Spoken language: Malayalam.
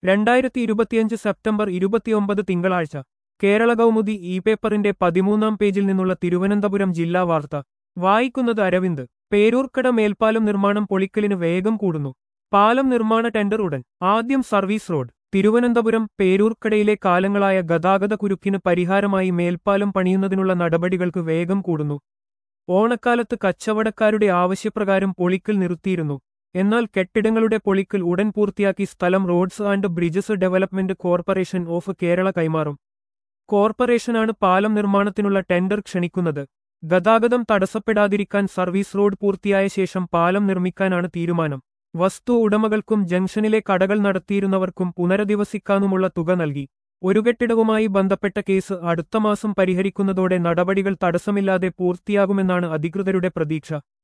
രണ്ടായിരത്തി ഇരുപത്തിയഞ്ച് സെപ്റ്റംബർ ഇരുപത്തിയൊമ്പത് തിങ്കളാഴ്ച കേരള കൗമുദി ഇ പേപ്പറിന്റെ പതിമൂന്നാം പേജിൽ നിന്നുള്ള തിരുവനന്തപുരം ജില്ലാ വാർത്ത വായിക്കുന്നത് അരവിന്ദ് പേരൂർക്കട മേൽപ്പാലം നിർമ്മാണം പൊളിക്കലിന് വേഗം കൂടുന്നു പാലം നിർമ്മാണ ടെൻഡർ ഉടൻ ആദ്യം സർവീസ് റോഡ് തിരുവനന്തപുരം പേരൂർക്കടയിലെ കാലങ്ങളായ ഗതാഗത കുരുക്കിന് പരിഹാരമായി മേൽപ്പാലം പണിയുന്നതിനുള്ള നടപടികൾക്ക് വേഗം കൂടുന്നു ഓണക്കാലത്ത് കച്ചവടക്കാരുടെ ആവശ്യപ്രകാരം പൊളിക്കൽ നിർത്തിയിരുന്നു എന്നാൽ കെട്ടിടങ്ങളുടെ പൊളിക്കൽ ഉടൻ പൂർത്തിയാക്കി സ്ഥലം roads and bridges development corporation of Kerala കൈമാറും കോർപ്പറേഷനാണ് പാലം നിർമ്മാണത്തിനുള്ള ടെൻഡർ ക്ഷണിക്കുന്നത് ഗതാഗതം തടസ്സപ്പെടാതിരിക്കാൻ സർവീസ് റോഡ് പൂർത്തിയായ ശേഷം പാലം നിർമ്മിക്കാനാണ് തീരുമാനം വസ്തു ഉടമകൾക്കും ജംഗ്ഷനിലെ കടകൾ നടത്തിയിരുന്നവർക്കും പുനരധിവസിക്കാനുമുള്ള തുക നൽകി ഒരു കെട്ടിടവുമായി ബന്ധപ്പെട്ട കേസ് അടുത്ത മാസം പരിഹരിക്കുന്നതോടെ നടപടികൾ തടസ്സമില്ലാതെ പൂർത്തിയാകുമെന്നാണ് അധികൃതരുടെ പ്രതീക്ഷ